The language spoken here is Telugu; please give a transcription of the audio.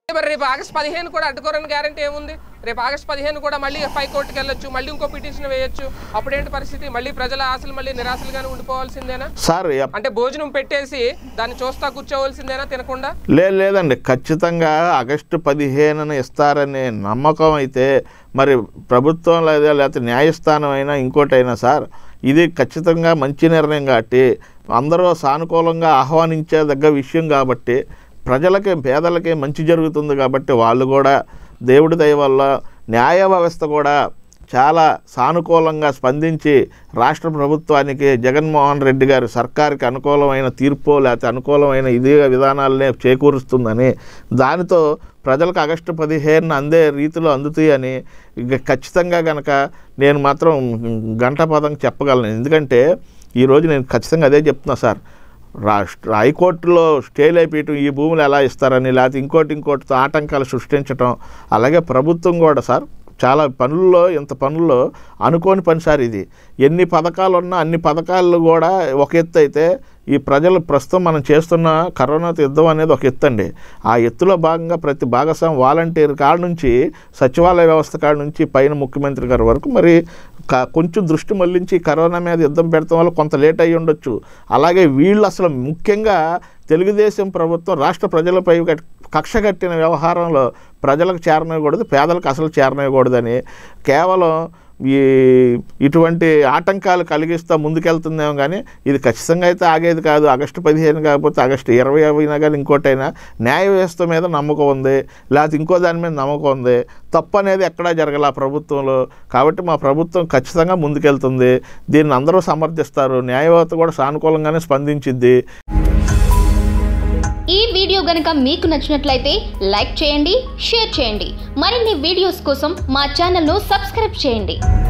మరి రేపు ఆగస్ట్ పదిహేను కూడా అడ్డుకోరని గ్యారంటీ ఏముంది రేపు ఆగస్ట్ పదిహేను కూడా మళ్ళీ హైకోర్టుకి వెళ్ళొచ్చు మళ్ళీ ఇంకో పిటిషన్ వేయొచ్చు అప్పుడేంటి పరిస్థితి మళ్ళీ ప్రజల ఆశలు మళ్ళీ నిరాశలుగానే ఉండిపోవాల్సిందేనా సార్ ఎప్- అంటే భోజనం పెట్టేసి దాన్ని చూస్తా కూర్చోవలసిందేనా తినకుండా లేదు లేదండి ఖచ్చితంగా ఆగస్టు పదిహేనున ఇస్తారనే నమ్మకం అయితే మరి ప్రభుత్వం లేదా లేకపోతే న్యాయస్థానం అయినా ఇంకోటైనా సార్ ఇది ఖచ్చితంగా మంచి నిర్ణయం కాబట్టి అందరూ సానుకూలంగా ఆహ్వానించేదగ్గ విషయం కాబట్టి ప్రజలకి పేదలకి మంచి జరుగుతుంది కాబట్టి వాళ్ళు కూడా దేవుడి దయ వల్ల న్యాయ వ్యవస్థ కూడా చాలా సానుకూలంగా స్పందించి రాష్ట్ర ప్రభుత్వానికి జగన్మోహన్ రెడ్డి గారి సర్కార్కి అనుకూలమైన తీర్పు లేకపోతే అనుకూలమైన ఇదే విధానాలనే చేకూరుస్తుందని దానితో ప్రజలకు ఆగస్టు పదిహేను అందే రీతిలో అందుతాయని ఇక ఖచ్చితంగా కనుక నేను మాత్రం గంట పదం చెప్పగలను ఎందుకంటే ఈరోజు నేను ఖచ్చితంగా అదే చెప్తున్నా సార్ రాష్ట్ర హైకోర్టులో స్టేలు అయిపోయటం ఈ భూములు ఎలా ఇస్తారని లేకపోతే ఇంకోటి ఇంకోటితో ఆటంకాలు సృష్టించటం అలాగే ప్రభుత్వం కూడా సార్ చాలా పనుల్లో ఇంత పనుల్లో అనుకోని పని సార్ ఇది ఎన్ని పథకాలు ఉన్నా అన్ని పథకాలు కూడా ఒక ఎత్తు అయితే ఈ ప్రజలు ప్రస్తుతం మనం చేస్తున్న కరోనాతో యుద్ధం అనేది ఒక ఎత్తు అండి ఆ ఎత్తులో భాగంగా ప్రతి భాగస్వామి వాలంటీర్ కాడ నుంచి సచివాలయ వ్యవస్థ కాడ నుంచి పైన ముఖ్యమంత్రి గారి వరకు మరి క- కొంచెం దృష్టి మళ్లించి కరోనా మీద యుద్ధం పెడతాం వల్ల కొంత లేట్ అయ్యి ఉండొచ్చు అలాగే వీళ్ళు అసలు ముఖ్యంగా తెలుగుదేశం ప్రభుత్వం రాష్ట్ర ప్రజలపై కట్- కక్ష కట్టిన వ్యవహారంలో ప్రజలకు చేరనివ్వకూడదు పేదలకు అసలు చేరనివ్వకూడదని కేవలం ఈ ఇటువంటి ఆటంకాలు కలిగిస్తూ ముందుకెళ్తుందేమో కానీ ఇది ఖచ్చితంగా అయితే ఆగేది కాదు ఆగస్టు పదిహేను కాకపోతే ఆగస్టు ఇరవై అయినా కానీ ఇంకోటైనా న్యాయ వ్యవస్థ మీద నమ్మకం ఉంది లేకపోతే ఇంకో దాని మీద నమ్మకం ఉంది తప్పు అనేది ఎక్కడా జరగల ఆ ప్రభుత్వంలో కాబట్టి మా ప్రభుత్వం ఖచ్చితంగా ముందుకెళ్తుంది దీన్ని అందరూ సమర్థిస్తారు న్యాయ వ్యవస్థ కూడా సానుకూలంగానే స్పందించింది ఈ వీడియో గనుక మీకు నచ్చినట్లయితే లైక్ చేయండి షేర్ చేయండి మరిన్ని వీడియోస్ కోసం మా ఛానల్ను సబ్స్క్రైబ్ చేయండి